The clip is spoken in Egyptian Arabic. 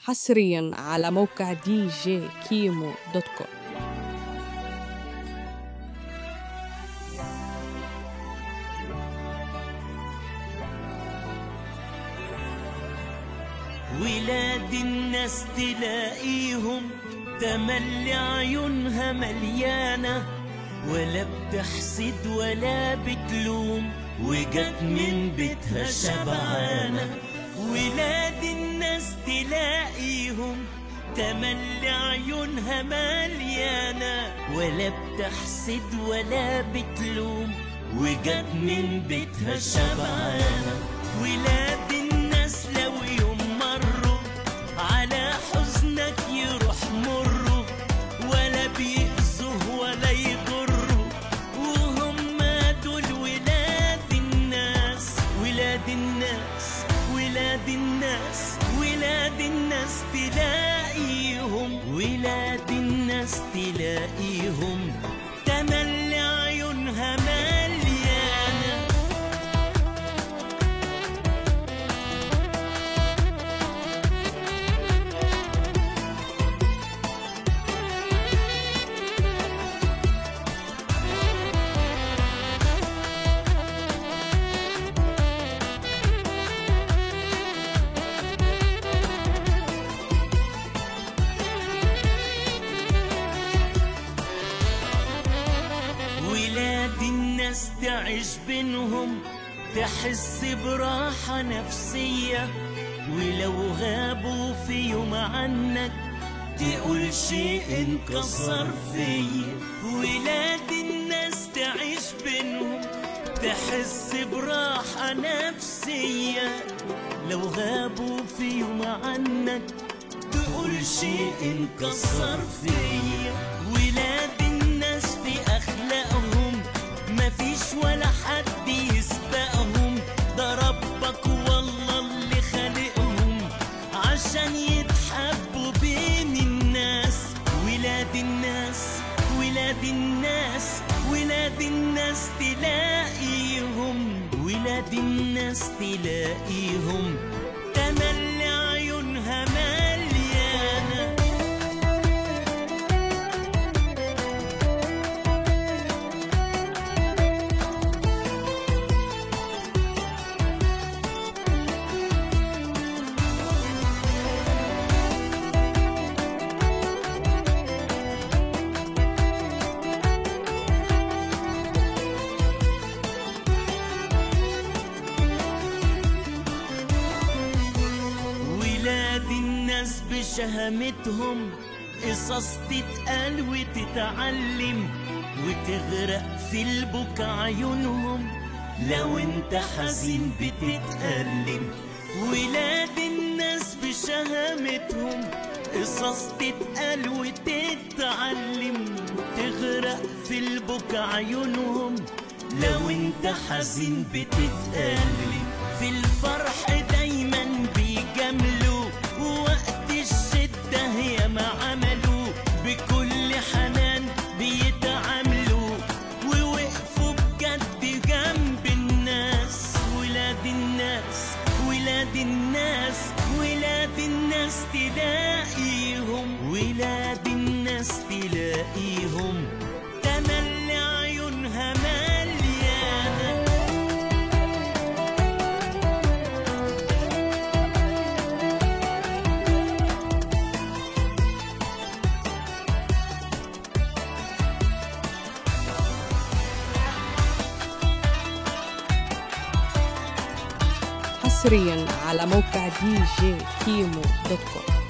حصريا على موقع دي جي كيمو دوت كوم ولاد الناس تلاقيهم تملي عيونها مليانة ولا بتحسد ولا بتلوم وجت من بيتها شبعانة ولاد الناس تلاقيهم تملي عيونها مليانة ولا بتحسد ولا بتلوم وجت من بيتها شبعانة ولاد الناس لو يوم مروا على حزنك يروح مروا ولا بيأذوه ولا يضروا وهم دول ولاد الناس ولاد الناس ولاد الناس ولاد الناس تلاقيهم ولاد الناس تلاقيهم تملي عيونها مليانه ولاد الناس تعيش بينهم تحس براحة نفسية ولو غابوا في يوم عنك تقول شيء انكسر فيا ولاد الناس تعيش بينهم تحس براحة نفسية لو غابوا في يوم عنك تقول شيء انكسر فيا ولاد الناس في اخلاقهم مفيش ولا حد يسبقهم ده ربك والله اللي خالقهم عشان يتحبوا بين الناس ولاد الناس ولاد الناس ولاد الناس تلاقيهم ولاد الناس تلاقيهم تملي عيونها مليانه ولاد الناس بشهامتهم قصص تتقال وتتعلم وتغرق في البكا عيونهم لو انت حزين بتتألم ولاد الناس بشهامتهم قصص تتقال وتتعلم تغرق في البكا عيونهم لو انت حزين بتتألم في الفرح دايما بيجاملوا ووقت الشدة هي ما عملوا بكل حنان بيتعاملوا ووقفوا بجد جنب الناس ولاد الناس ولاد الناس ولاد الناس تلاقيهم ولاد الناس تلاقيهم تملي عيونها مليانه حصريا على موقع دي جي كيمو دوت كوم